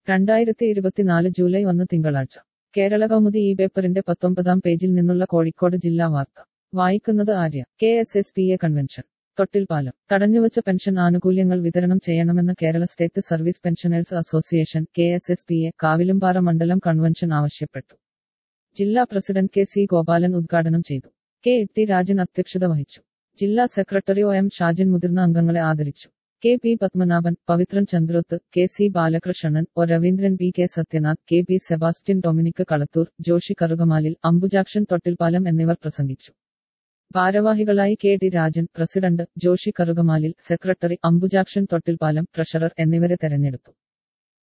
രണ്ടായിരത്തി ഇരുപത്തിനാല് ജൂലൈ ഒന്ന് തിങ്കളാഴ്ച കേരള കൗമുദി ഈ പേപ്പറിന്റെ പത്തൊമ്പതാം പേജിൽ നിന്നുള്ള കോഴിക്കോട് ജില്ലാ വാർത്ത വായിക്കുന്നത് Arya K S S P A convention Thottilpalam തടഞ്ഞുവച്ച പെൻഷൻ ആനുകൂല്യങ്ങൾ വിതരണം ചെയ്യണമെന്ന് Kerala state service pensioners association K S S P A Kavilumpara മണ്ഡലം കൺവെൻഷൻ ആവശ്യപ്പെട്ടു ജില്ലാ പ്രസിഡന്റ് കെ സി ഗോപാലൻ ഉദ്ഘാടനം ചെയ്തു കെ ടി രാജൻ അധ്യക്ഷത വഹിച്ചു ജില്ലാ സെക്രട്ടറി ഒ എം ഷാജിൻ മുതിർന്ന അംഗങ്ങളെ ആദരിച്ചു K P Padmanabhan Pavithran Chandroth K C Balakrishnan O Raveendran P K Sathyanath K P Sebastian Dominic Kalathoor Joshy Karukamalil Ambujakshan Thottilpalam എന്നിവർ പ്രസംഗിച്ചു ഭാരവാഹികളായി K D Rajan president Joshy Karukamalil secretary Ambujakshan Thottilpalam treasurer എന്നിവരെ തെരഞ്ഞെടുത്തു